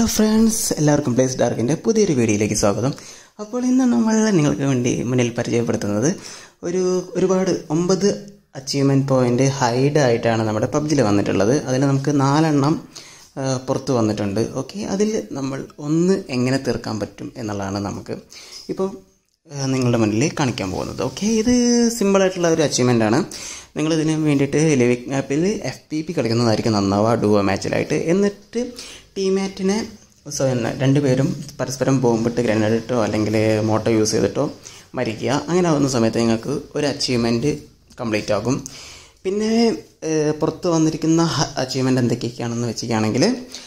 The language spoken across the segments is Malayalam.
ഫ്രണ്ട്സ് എല്ലാവർക്കും പ്ലേസ് ഡാർക്കിൻ്റെ പുതിയൊരു വീഡിയോയിലേക്ക് സ്വാഗതം അപ്പോൾ ഇന്ന് നമ്മൾ നിങ്ങൾക്ക് വേണ്ടി മുന്നിൽ പരിചയപ്പെടുത്തുന്നത് ഒരു ഒരുപാട് ഒമ്പത് അച്ചീവ്മെൻറ്റ് പോയിൻ്റ് ഹൈഡ് ആയിട്ടാണ് നമ്മുടെ പബ്ജിയിൽ വന്നിട്ടുള്ളത് അതിൽ നമുക്ക് നാലെണ്ണം ആ, പുറത്ത് വന്നിട്ടുണ്ട് ഓക്കെ അതിൽ നമ്മൾ ഒന്ന് എങ്ങനെ തീർക്കാൻ പറ്റും എന്നുള്ളതാണ് നമുക്ക് ഇപ്പോൾ ആ, നിങ്ങളുടെ മുന്നിൽ കാണിക്കാൻ പോകുന്നത് ഓക്കെ ഇത് സിമ്പിളായിട്ടുള്ള ഒരു അച്ചീവ്മെൻ്റ് ആണ് നിങ്ങളിതിന് വേണ്ടിയിട്ട് ലിവിക് മാപ്പിൽ എഫ് പി പി കളിക്കുന്നതായിരിക്കും നന്നാവുക ഡുവോ മാച്ചിലായിട്ട് എന്നിട്ട് ടീമാറ്റിനെ സ്വയം രണ്ടുപേരും പരസ്പരം ബോംബിട്ട് ഗ്രനേഡ് ഇട്ടോ അല്ലെങ്കിൽ മോട്ടോ യൂസ് ചെയ്തിട്ടോ മരിക്കുക അങ്ങനെ ആവുന്ന സമയത്ത് നിങ്ങൾക്ക് ഒരു അച്ചീവ്മെൻറ്റ് കംപ്ലീറ്റ് ആകും പിന്നെ ഏഹ്, പുറത്ത് വന്നിരിക്കുന്ന അച്ചീവ്മെൻറ്റ് എന്തൊക്കെയൊക്കെയാണെന്ന് വെച്ചിരിക്കുകയാണെങ്കിൽ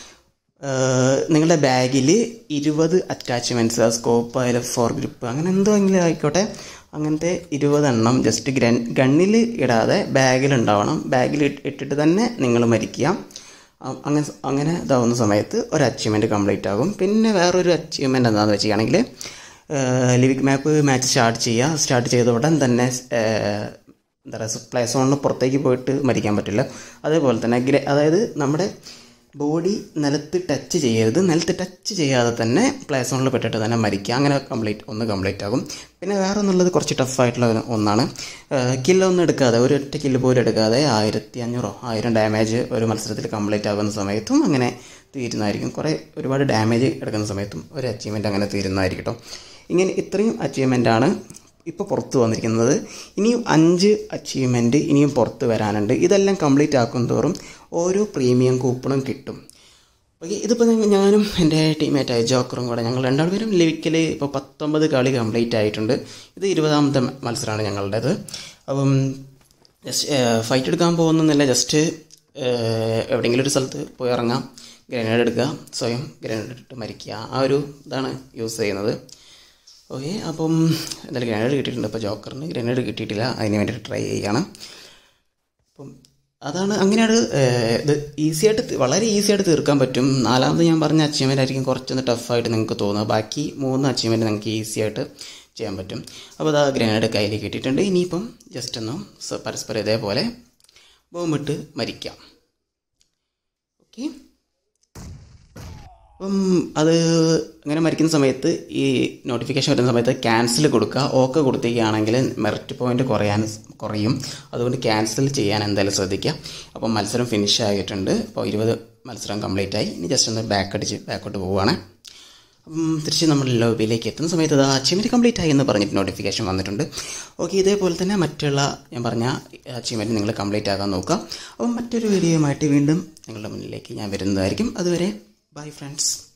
ഏഹ്, നിങ്ങളുടെ ബാഗിൽ ഇരുപത് അറ്റാച്ച്മെൻറ്റ്സ് സ്കോപ്പ് ആയാലും ഫോർ ഗ്രിപ്പ് അങ്ങനെ എന്തെങ്കിലും ആയിക്കോട്ടെ അങ്ങനത്തെ ഇരുപതെണ്ണം ജസ്റ്റ് ഗ്രൻ ഗണ്ണിൽ ഇടാതെ ബാഗിൽ ഉണ്ടാവണം ബാഗിൽ ഇട്ടിട്ട് തന്നെ നിങ്ങൾ മരിക്കുക അ- അങ്ങനെ അങ്ങനെ ഇതാവുന്ന സമയത്ത് ഒരു അച്ചീവ്മെൻറ്റ് കംപ്ലീറ്റ് ആകും പിന്നെ വേറൊരു അച്ചീവ്മെൻറ്റ് എന്താണെന്ന് വെച്ചിട്ടുണ്ടെങ്കിൽ ലിവിക് മാപ്പ് മാച്ച് സ്റ്റാർട്ട് ചെയ്യുക സ്റ്റാർട്ട് ചെയ്ത ഉടൻ തന്നെ ഏഹ്, എന്താ പറയുക പ്ലേ സോണിന് പുറത്തേക്ക് പോയിട്ട് മരിക്കാൻ പറ്റില്ല അതേപോലെ തന്നെ ഗ്രെ അതായത് നമ്മുടെ ബോഡി നിലത്ത് ടച്ച് ചെയ്യരുത് നിലത്ത് ടച്ച് ചെയ്യാതെ തന്നെ പ്ലേ സോണിൽ പെട്ടിട്ട് തന്നെ മരിക്കുക അങ്ങനെ കംപ്ലീറ്റ് ഒന്ന് കംപ്ലീറ്റ് ആകും പിന്നെ വേറെ ഒന്നുള്ളത് കുറച്ച് ടഫായിട്ടുള്ള ഒരു ഒന്നാണ് കില്ലൊന്നും എടുക്കാതെ ഒരു ഒറ്റ കില്ല് പോലും എടുക്കാതെ ആയിരത്തി അഞ്ഞൂറോ ആയിരം ഡാമേജ് ഒരു മത്സരത്തിൽ കംപ്ലീറ്റ് ആകുന്ന സമയത്തും അങ്ങനെ തീരുന്നതായിരിക്കും കുറേ ഒരുപാട് ഡാമേജ് എടുക്കുന്ന സമയത്തും ഒരു അച്ചീവ്മെൻറ്റ് അങ്ങനെ തീരുന്നതായിരിക്കും കേട്ടോ ഇങ്ങനെ ഇത്രയും അച്ചീവ്മെൻ്റാണ് ഇപ്പോൾ പുറത്ത് വന്നിരിക്കുന്നത് ഇനിയും അഞ്ച് അച്ചീവ്മെൻറ്റ് ഇനിയും പുറത്ത് വരാനുണ്ട് ഇതെല്ലാം കംപ്ലീറ്റ് ആക്കും തോറും ഓരോ പ്രീമിയം കൂപ്പണും കിട്ടും ഓക്കെ ഇതിപ്പോൾ ഞങ്ങ- ഞാനും എൻ്റെ ടീമേറ്റായ ജോക്കറും കൂടെ ഞങ്ങൾ രണ്ടാളുപേരും ലിവിക്കൽ ഇപ്പോൾ പത്തൊമ്പത് കളി കംപ്ലീറ്റ് ആയിട്ടുണ്ട് ഇത് ഇരുപതാമത്തെ മത്സരമാണ് ഞങ്ങളുടേത് അപ്പം ജസ്റ്റ് ഫൈറ്റ് എടുക്കാൻ പോകുന്നില്ല ജസ്റ്റ് എവിടെയെങ്കിലും ഒരു സ്ഥലത്ത് പോയി ഇറങ്ങാം ഗ്രനേഡ് എടുക്കുക സ്വയം ഗ്രനേഡ് ഇട്ട് മരിക്കുക ആ ഒരു ഇതാണ് യൂസ് ചെയ്യുന്നത് ഓക്കെ അപ്പം എന്തായാലും ഗ്രനേഡ് കിട്ടിയിട്ടുണ്ട് ഇപ്പോൾ ജോക്കറിന് ഗ്രനേഡ് കിട്ടിയിട്ടില്ല അതിന് വേണ്ടിയിട്ട് ട്രൈ ചെയ്യാണ് അപ്പം അതാണ് അങ്ങനെയാണ് ഏഹ്, ഇത് ഈസി ആയിട്ട് തി- വളരെ ഈസി ആയിട്ട് തീർക്കാൻ പറ്റും നാലാമത് ഞാൻ പറഞ്ഞ അച്ചീവ്മെൻ്റ് ആയിരിക്കും കുറച്ചൊന്ന് ടഫായിട്ട് നിങ്ങൾക്ക് തോന്നുക ബാക്കി മൂന്ന് അച്ചീവ്മെൻറ്റ് നിങ്ങൾക്ക് ഈസി ആയിട്ട് ചെയ്യാൻ പറ്റും അപ്പോൾ അത് ആ ഗ്രനേഡ് കയ്യിൽ കിട്ടിയിട്ടുണ്ട് ഇനിയിപ്പം ജസ്റ്റ് ഒന്ന് സ- പരസ്പരം ഇതേപോലെ ബോംബിട്ട് മരിക്കാം ഓക്കെ അപ്പം അത് അങ്ങനെ മരിക്കുന്ന സമയത്ത് ഈ നോട്ടിഫിക്കേഷൻ വരുന്ന സമയത്ത് ക്യാൻസൽ കൊടുക്കുക ഓക്കെ കൊടുത്തിരിക്കുകയാണെങ്കിൽ മെറിറ്റ് പോയിന്റ് കുറയാൻ കുറയും അതുകൊണ്ട് ക്യാൻസൽ ചെയ്യാൻ എന്തായാലും ശ്രദ്ധിക്കുക അപ്പം മത്സരം ഫിനിഷ് ആയിട്ടുണ്ട് അപ്പോൾ ഇരുപത് മത്സരം കംപ്ലീറ്റ് ആയി ഇനി ജസ്റ്റ് ഒന്ന് ബാക്ക് അടിച്ച് ബാക്കോട്ട് പോവുകയാണ് അപ്പം തിരിച്ച് നമ്മൾ ലോബിയിലേക്ക് എത്തുന്ന സമയത്ത് അത് അച്ചീവ്മെൻറ്റ് കംപ്ലീറ്റ് ആയി എന്ന് പറഞ്ഞിട്ട് നോട്ടിഫിക്കേഷൻ വന്നിട്ടുണ്ട് ഓക്കെ ഇതേപോലെ തന്നെ മറ്റുള്ള ഞാൻ പറഞ്ഞ അച്ചീവ്മെൻറ്റ് നിങ്ങൾ കംപ്ലീറ്റ് ആകാൻ നോക്കുക അപ്പം മറ്റൊരു വീഡിയോയുമായിട്ട് വീണ്ടും നിങ്ങളുടെ മുന്നിലേക്ക് ഞാൻ വരുന്നതായിരിക്കും അതുവരെ ബൈ ഫ്രണ്ട്സ്